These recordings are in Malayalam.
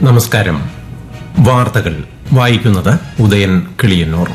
നമസ്കാരം വാർത്തകൾ വായിക്കുന്നത് ഉദയൻ കിളിയന്നൂർ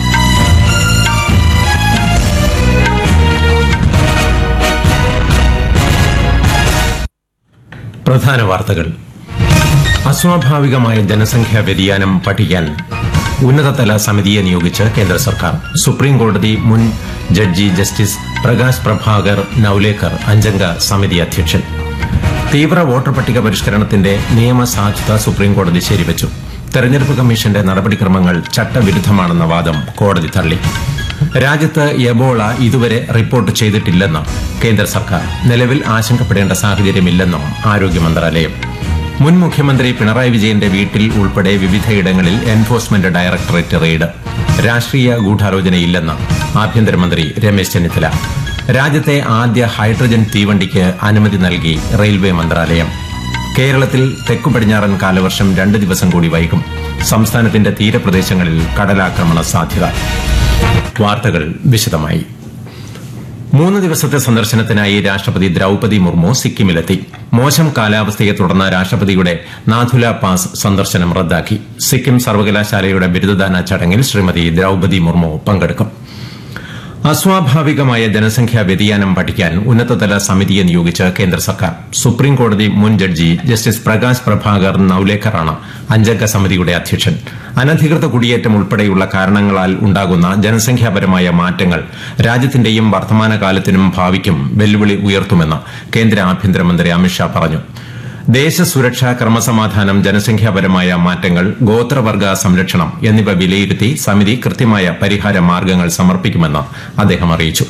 പ്രധാന വാർത്തകൾ അസ്വാഭാവികമായ ജനസംഖ്യാ വ്യതിയാനം പഠിക്കാൻ ഉന്നതതല സമിതിയെ നിയോഗിച്ച് കേന്ദ്ര സർക്കാർ സുപ്രീം കോടതി മുൻ ജഡ്ജി ജസ്റ്റിസ് പ്രകാശ് പ്രഭാകർ നൌലേക്കർ അഞ്ചംഗ സമിതി അധ്യക്ഷൻ തീവ്ര വോട്ടർ പട്ടിക പരിഷ്കരണത്തിന്റെ നിയമസാധുത സുപ്രീം കോടതി ശരിവച്ചു തെരഞ്ഞെടുപ്പ് കമ്മീഷന്റെ നടപടിക്രമങ്ങൾ ചട്ടവിരുദ്ധമാണെന്ന വാദം കോടതി തള്ളി രാജ്യത്ത് എബോള ഇതുവരെ റിപ്പോർട്ട് ചെയ്തിട്ടില്ലെന്ന് കേന്ദ്ര സർക്കാർ നിലവിൽ ആശങ്കപ്പെടേണ്ട സാഹചര്യമില്ലെന്നും ആരോഗ്യ മന്ത്രാലയം മുൻ മുഖ്യമന്ത്രി പിണറായി വിജയന്റെ വീട്ടിൽ ഉൾപ്പെടെ വിവിധയിടങ്ങളിൽ എൻഫോഴ്സ്മെന്റ് ഡയറക്ടറേറ്റ് റെയ്ഡ് രാഷ്ട്രീയ ഗൂഢാലോചനയില്ലെന്ന് ആഭ്യന്തരമന്ത്രി രമേശ് ചെന്നിത്തല രാജ്യത്തെ ആദ്യ ഹൈഡ്രജൻ തീവണ്ടിക്ക് അനുമതി നൽകി റെയിൽവേ മന്ത്രാലയം കേരളത്തിൽ തെക്കു പടിഞ്ഞാറൻ കാലവർഷം രണ്ട് ദിവസം കൂടി വൈകും സംസ്ഥാനത്തിന്റെ തീരപ്രദേശങ്ങളിൽ കടലാക്രമണ സാധ്യത വാർത്തകൾ വിശദമായി മൂന്ന് ദിവസത്തെ സന്ദർശനത്തിനായി രാഷ്ട്രപതി ദ്രൌപതി മുർമു സിക്കിമിലെത്തി മോശം കാലാവസ്ഥയെ തുടർന്ന് രാഷ്ട്രപതിയുടെ നാഥുല പാസ് സന്ദർശനം റദ്ദാക്കി സിക്കിം സർവകലാശാലയുടെ ബിരുദദാന ചടങ്ങിൽ ശ്രീമതി ദ്രൌപതി മുർമു പങ്കെടുക്കും അസ്വാഭാവികമായ ജനസംഖ്യാ വ്യതിയാനം പഠിക്കാൻ ഉന്നതതല സമിതിയെ നിയോഗിച്ച് കേന്ദ്ര സർക്കാർ സുപ്രീം കോടതി മുൻ ജഡ്ജി ജസ്റ്റിസ് പ്രകാശ് പ്രഭാകർ നൌലേക്കറാണ് അഞ്ചംഗ സമിതിയുടെ അധ്യക്ഷൻ അനധികൃത കുടിയേറ്റം ഉൾപ്പെടെയുള്ള കാരണങ്ങളാൽ ഉണ്ടാകുന്ന ജനസംഖ്യാപരമായ മാറ്റങ്ങൾ രാജ്യത്തിന്റെയും വർത്തമാനകാലത്തിനും ഭാവിക്കും വെല്ലുവിളി ഉയർത്തുമെന്ന് കേന്ദ്ര ആഭ്യന്തരമന്ത്രി അമിത്ഷാ പറഞ്ഞു ദേശസുരക്ഷ ക്രമസമാധാനം ജനസംഖ്യാപരമായ മാറ്റങ്ങൾ ഗോത്രവർഗ സംരക്ഷണം എന്നിവ വിലയിരുത്തി സമിതി കൃത്യമായ പരിഹാര മാർഗങ്ങൾ സമർപ്പിക്കുമെന്ന് അദ്ദേഹം അറിയിച്ചു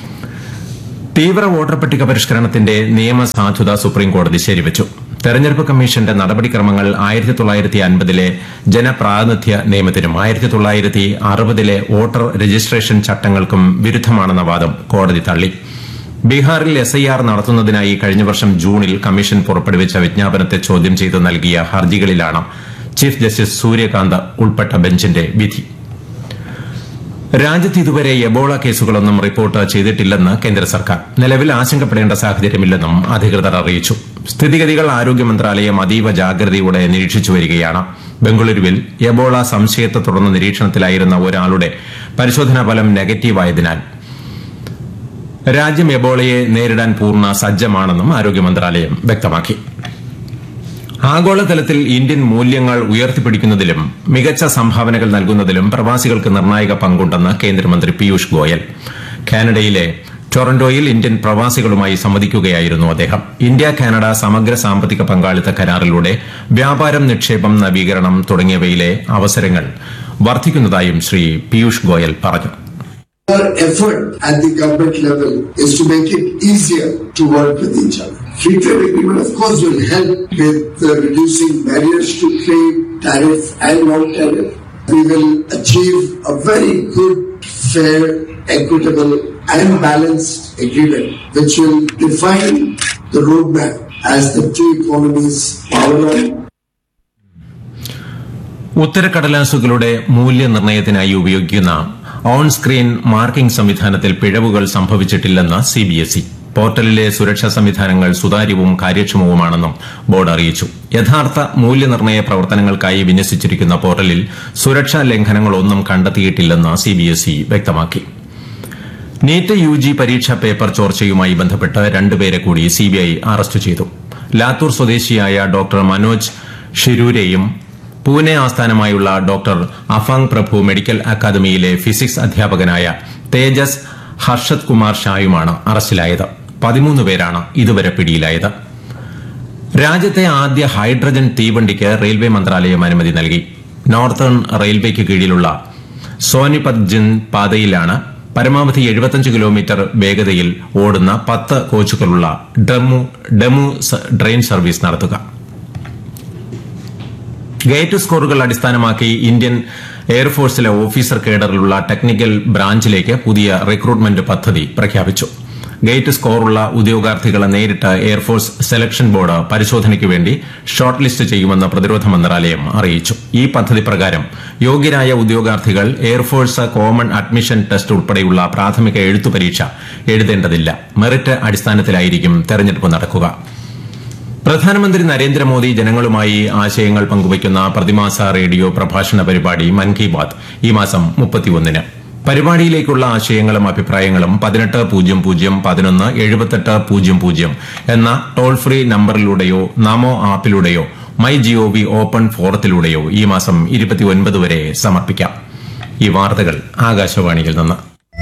തീവ്ര വോട്ടർ പട്ടിക പരിഷ്കരണത്തിന്റെ നിയമസാധുത സുപ്രീംകോടതി ശരിവച്ചു തെരഞ്ഞെടുപ്പ് കമ്മീഷന്റെ നടപടിക്രമങ്ങൾ ആയിരത്തി തൊള്ളായിരത്തി അൻപതിലെ ജനപ്രാതിനിധ്യ നിയമത്തിനും ആയിരത്തി തൊള്ളായിരത്തി അറുപതിലെ വോട്ടർ രജിസ്ട്രേഷൻ ചട്ടങ്ങൾക്കും വിരുദ്ധമാണെന്ന വാദം കോടതി തള്ളി ബീഹാറിൽ എസ് ഐ ആർ നടത്തുന്നതിനായി കഴിഞ്ഞ വർഷം ജൂണിൽ കമ്മീഷൻ പുറപ്പെടുവിച്ച വിജ്ഞാപനത്തെ ചോദ്യം ചെയ്ത് നൽകിയ ഹർജികളിലാണ് ചീഫ് ജസ്റ്റിസ് സൂര്യകാന്ത് ഉൾപ്പെട്ട ബെഞ്ചിന്റെ വിധി രാജ്യത്ത് ഇതുവരെ എബോള കേസുകളൊന്നും റിപ്പോർട്ട് ചെയ്തിട്ടില്ലെന്ന് കേന്ദ്ര സർക്കാർ നിലവിൽ ആശങ്കപ്പെടേണ്ട സാഹചര്യമില്ലെന്നും അധികൃതർ അറിയിച്ചു സ്ഥിതിഗതികൾ ആരോഗ്യ മന്ത്രാലയം അതീവ ജാഗ്രതയോടെ നിരീക്ഷിച്ചു വരികയാണ് ബംഗളൂരുവിൽ എബോള സംശയത്തെ തുടർന്ന് നിരീക്ഷണത്തിലായിരുന്ന ഒരാളുടെ പരിശോധനാ ഫലം നെഗറ്റീവായതിനാൽ രാജ്യം എബോളയെ നേരിടാൻ പൂർണ്ണ സജ്ജമാണെന്നും ആരോഗ്യ മന്ത്രാലയം വ്യക്തമാക്കി ആഗോളതലത്തിൽ ഇന്ത്യൻ മൂല്യങ്ങൾ ഉയർത്തിപ്പിടിക്കുന്നതിലും മികച്ച സംഭാവനകൾ നൽകുന്നതിലും പ്രവാസികൾക്ക് നിർണായക പങ്കുണ്ടെന്ന് കേന്ദ്രമന്ത്രി പീയൂഷ് ഗോയൽ കാനഡയിലെ ടൊറന്റോയിൽ ഇന്ത്യൻ പ്രവാസികളുമായി സംവദിക്കുകയായിരുന്നു അദ്ദേഹം ഇന്ത്യ കാനഡ സമഗ്ര സാമ്പത്തിക പങ്കാളിത്ത കരാറിലൂടെ വ്യാപാരം നിക്ഷേപം നവീകരണം തുടങ്ങിയവയിലെ അവസരങ്ങൾ വർദ്ധിക്കുന്നതായും ശ്രീ പീയൂഷ് ഗോയൽ പറഞ്ഞു Our effort at the government level is to make it easier to work with each other. Free trade agreement, of course, will help with uh, reducing barriers to trade, tariff and non-tariff. We will achieve a very good, fair, equitable and balanced agreement which will define the roadmap as the two economies power on ഉത്തരക്കടലാസുകളുടെ മൂല്യനിർണ്ണയത്തിനായി ഉപയോഗിക്കുന്ന ഓൺ സ്ക്രീൻ മാർക്കിംഗ് സംവിധാനത്തിൽ പിഴവുകൾ സംഭവിച്ചിട്ടില്ലെന്ന് സിബിഎസ്ഇ പോർട്ടലിലെ സുരക്ഷാ സംവിധാനങ്ങൾ സുതാര്യവും കാര്യക്ഷമവുമാണെന്നും ബോർഡ് അറിയിച്ചു യഥാർത്ഥ മൂല്യനിർണ്ണയ പ്രവർത്തനങ്ങൾക്കായി വിന്യസിച്ചിരിക്കുന്ന പോർട്ടലിൽ സുരക്ഷാ ലംഘനങ്ങളൊന്നും കണ്ടെത്തിയിട്ടില്ലെന്ന് സിബിഎസ്ഇ വ്യക്തമാക്കി നീറ്റ് യു ജി പരീക്ഷാ പേപ്പർ ചോർച്ചയുമായി ബന്ധപ്പെട്ട് രണ്ടുപേരെ കൂടി സിബിഐ അറസ്റ്റ് ചെയ്തു ലാത്തൂർ സ്വദേശിയായ ഡോക്ടർ മനോജ് ഷിരൂരെയും പൂനെ ആസ്ഥാനമായുള്ള ഡോക്ടർ അഫാങ് പ്രഭു മെഡിക്കൽ അക്കാദമിയിലെ ഫിസിക്സ് അധ്യാപകനായ തേജസ് ഹർഷത് കുമാർ ഷായുമാണ് അറസ്റ്റിലായത് പതിമൂന്ന് പേരാണ് ഇതുവരെ പിടിയിലായത് രാജ്യത്തെ ആദ്യ ഹൈഡ്രജൻ തീവണ്ടിക്ക് റെയിൽവേ മന്ത്രാലയം അനുമതി നൽകി നോർത്തേൺ റെയിൽവേക്ക് കീഴിലുള്ള സോനിപത് ജിൻ പാതയിലാണ് പരമാവധി എഴുപത്തഞ്ച് കിലോമീറ്റർ വേഗതയിൽ ഓടുന്ന പത്ത് കോച്ചുകളുള്ള ഡെമു ഡെമു സ- ട്രെയിൻ സർവീസ് നടത്തുക ഗേറ്റ് സ്കോറുകൾ അടിസ്ഥാനമാക്കി ഇന്ത്യൻ എയർഫോഴ്സിലെ ഓഫീസർ കേഡറിലുള്ള ടെക്നിക്കൽ ബ്രാഞ്ചിലേക്ക് പുതിയ റിക്രൂട്ട്മെന്റ് പദ്ധതി പ്രഖ്യാപിച്ചു ഗേറ്റ് സ്കോറുള്ള ഉദ്യോഗാർത്ഥികളെ നേരിട്ട് എയർഫോഴ്സ് സെലക്ഷൻ ബോർഡ് പരിശോധനയ്ക്ക് വേണ്ടി ഷോർട്ട് ലിസ്റ്റ് ചെയ്യുമെന്ന് പ്രതിരോധ മന്ത്രാലയം അറിയിച്ചു ഈ പദ്ധതി പ്രകാരം യോഗ്യരായ ഉദ്യോഗാർത്ഥികൾ എയർഫോഴ്സ് കോമൺ അഡ്മിഷൻ ടെസ്റ്റ് ഉൾപ്പെടെയുള്ള പ്രാഥമിക എഴുത്തു പരീക്ഷ എഴുതേണ്ടതില്ല മെറിറ്റ് അടിസ്ഥാനത്തിലായിരിക്കും തെരഞ്ഞെടുപ്പ് നടക്കുക പ്രധാനമന്ത്രി നരേന്ദ്രമോദി ജനങ്ങളുമായി ആശയങ്ങൾ പങ്കുവയ്ക്കുന്ന പ്രതിമാസ റേഡിയോ പ്രഭാഷണ പരിപാടി മൻ കി ബാത് ഈ മാസം മുപ്പത്തിയൊന്നിന് പരിപാടിയിലേക്കുള്ള ആശയങ്ങളും അഭിപ്രായങ്ങളും പതിനെട്ട് പൂജ്യം പൂജ്യം പതിനൊന്ന് എഴുപത്തെട്ട് പൂജ്യം പൂജ്യം എന്ന ടോൾ ഫ്രീ നമ്പറിലൂടെയോ നമോ ആപ്പിലൂടെയോ മൈ ജിഒവി ഓപ്പൺ ഫോറത്തിലൂടെയോ ഈ മാസം ഇരുപത്തിയൊൻപത് വരെ സമർപ്പിക്കാം ഈ വാർത്തകൾ ആകാശവാണിയിൽ നിന്ന്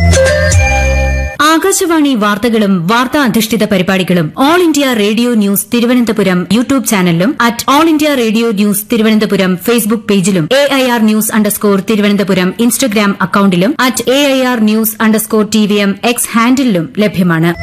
ആകാശവാണി വാർത്തകളും വാർത്താ അധിഷ്ഠിത പരിപാടികളും All India Radio news Thiruvananthapuram YouTube ചാനലിലും at All India Radio news Thiruvananthapuram Facebook പേജിലും A I R news underscore Thiruvananthapuram Instagram അക്കൌണ്ടിലും at A I R news underscore T V M X ഹാൻഡിലും ലഭ്യമാണ്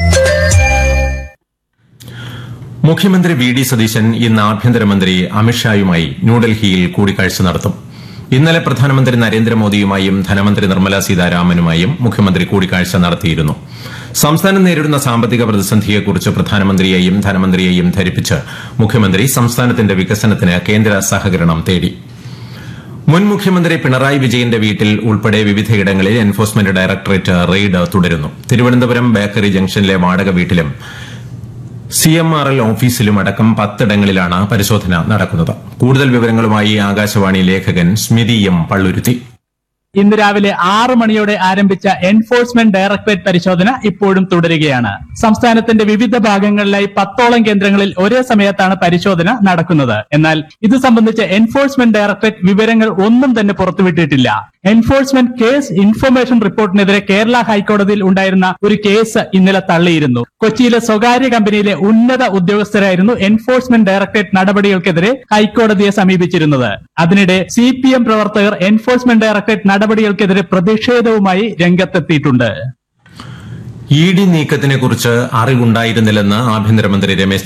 മുഖ്യമന്ത്രി വി ഡി സതീശൻ ഇന്ന് ആഭ്യന്തരമന്ത്രി അമിത്ഷായുമായി ന്യൂഡൽഹിയിൽ കൂടിക്കാഴ്ച നടത്തും ഇന്നലെ പ്രധാനമന്ത്രി നരേന്ദ്രമോദിയുമായും ധനമന്ത്രി നിർമ്മല സീതാരാമനുമായും മുഖ്യമന്ത്രി കൂടിക്കാഴ്ച നടത്തിയിരുന്നു സംസ്ഥാനം നേരിടുന്ന സാമ്പത്തിക പ്രതിസന്ധിയെക്കുറിച്ച് പ്രധാനമന്ത്രിയെയും ധനമന്ത്രിയെയും ധരിപ്പിച്ച് മുഖ്യമന്ത്രി സംസ്ഥാനത്തിന്റെ വികസനത്തിന് കേന്ദ്ര സഹകരണം തേടി മുൻ മുഖ്യമന്ത്രി പിണറായി വിജയന്റെ വീട്ടിൽ ഉൾപ്പെടെ വിവിധയിടങ്ങളിൽ എൻഫോഴ്സ്മെന്റ് ഡയറക്ടറേറ്റ് റെയ്ഡ് തുടരുന്നു തിരുവനന്തപുരം ബേക്കറി ജംഗ്ഷനിലെ വാടക വീട്ടിലും സി എം ആർ എൽ ഓഫീസിലും അടക്കം പത്തിടങ്ങളിലാണ് പരിശോധന നടക്കുന്നത് കൂടുതൽ വിവരങ്ങളുമായി ആകാശവാണി ലേഖകൻ സ്മിതി എം പള്ളുരുത്തി ഇന്ന് രാവിലെ ആറ് മണിയോടെ ആരംഭിച്ച എൻഫോഴ്സ്മെന്റ് ഡയറക്ടറേറ്റ് പരിശോധന ഇപ്പോഴും തുടരുകയാണ് സംസ്ഥാനത്തിന്റെ വിവിധ ഭാഗങ്ങളിലായി പത്തോളം കേന്ദ്രങ്ങളിൽ ഒരേ സമയത്താണ് പരിശോധന നടക്കുന്നത് എന്നാൽ ഇത് സംബന്ധിച്ച് എൻഫോഴ്സ്മെന്റ് ഡയറക്ടറേറ്റ് വിവരങ്ങൾ ഒന്നും തന്നെ പുറത്തുവിട്ടിട്ടില്ല എൻഫോഴ്സ്മെന്റ് കേസ് ഇൻഫർമേഷൻ റിപ്പോർട്ടിനെതിരെ കേരള ഹൈക്കോടതിയിൽ ഉണ്ടായിരുന്ന ഒരു കേസ് ഇന്നലെ തള്ളിയിരുന്നു കൊച്ചിയിലെ സ്വകാര്യ കമ്പനിയിലെ ഉന്നത ഉദ്യോഗസ്ഥരായിരുന്നു എൻഫോഴ്സ്മെന്റ് ഡയറക്ടറേറ്റ് നടപടികൾക്കെതിരെ ഹൈക്കോടതിയെ സമീപിച്ചിരുന്നത് അതിനിടെ സി പി എം പ്രവർത്തകർ എൻഫോഴ്സ്മെന്റ് ഡയറക്ടറേറ്റ് നടപടികൾക്കെതിരെ പ്രതിഷേധവുമായി രംഗത്തെത്തിയിട്ടുണ്ട് ഇ ഡി നീക്കത്തിനെക്കുറിച്ച് അറിവുണ്ടായിരുന്നില്ലെന്ന് ആഭ്യന്തരമന്ത്രി രമേശ്